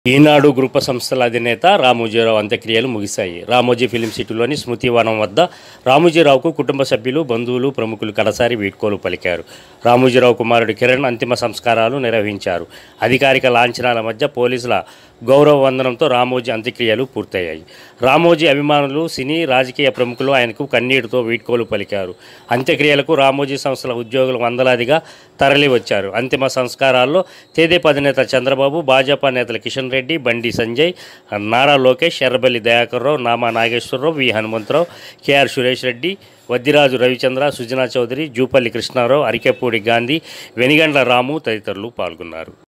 ఈనాడు గ్రూప సంస్థల అధినేత రామోజీరావు అంత్యక్రియలు ముగిశాయి రామోజీ ఫిలిం సిటీలోని స్మృతివనం వద్ద రామోజీరావుకు కుటుంబ సభ్యులు బంధువులు ప్రముఖులు కడసారి వీడ్కోలు పలికారు రామోజీరావు కుమారుడు కిరణ్ అంతిమ సంస్కారాలు నిర్వహించారు అధికారిక లాంఛనాల మధ్య పోలీసుల గౌరవ వందనంతో రామోజీ అంత్యక్రియలు పూర్తయ్యాయి రామోజీ అభిమానులు సినీ రాజకీయ ప్రముఖులు ఆయనకు కన్నీటితో వీడ్కోలు పలికారు అంత్యక్రియలకు రామోజీ సంస్థల ఉద్యోగులు వందలాదిగా తరలి వచ్చారు అంతిమ సంస్కారాల్లో తెదేపా అధినేత చంద్రబాబు భాజపా నేతలు కిషన్ రెడ్డి బండి సంజయ్ నారా లోకేష్ ఎర్రబెల్లి దయాకర్ రావు నామా నాగేశ్వరరావు వి హనుమంతరావు కేఆర్ సురేష్ రెడ్డి వద్దిరాజు రవిచంద్ర సుజనా చౌదరి జూపల్లి కృష్ణారావు అరికెపూడి గాంధీ వెనిగండ్ల రాము తదితరులు పాల్గొన్నారు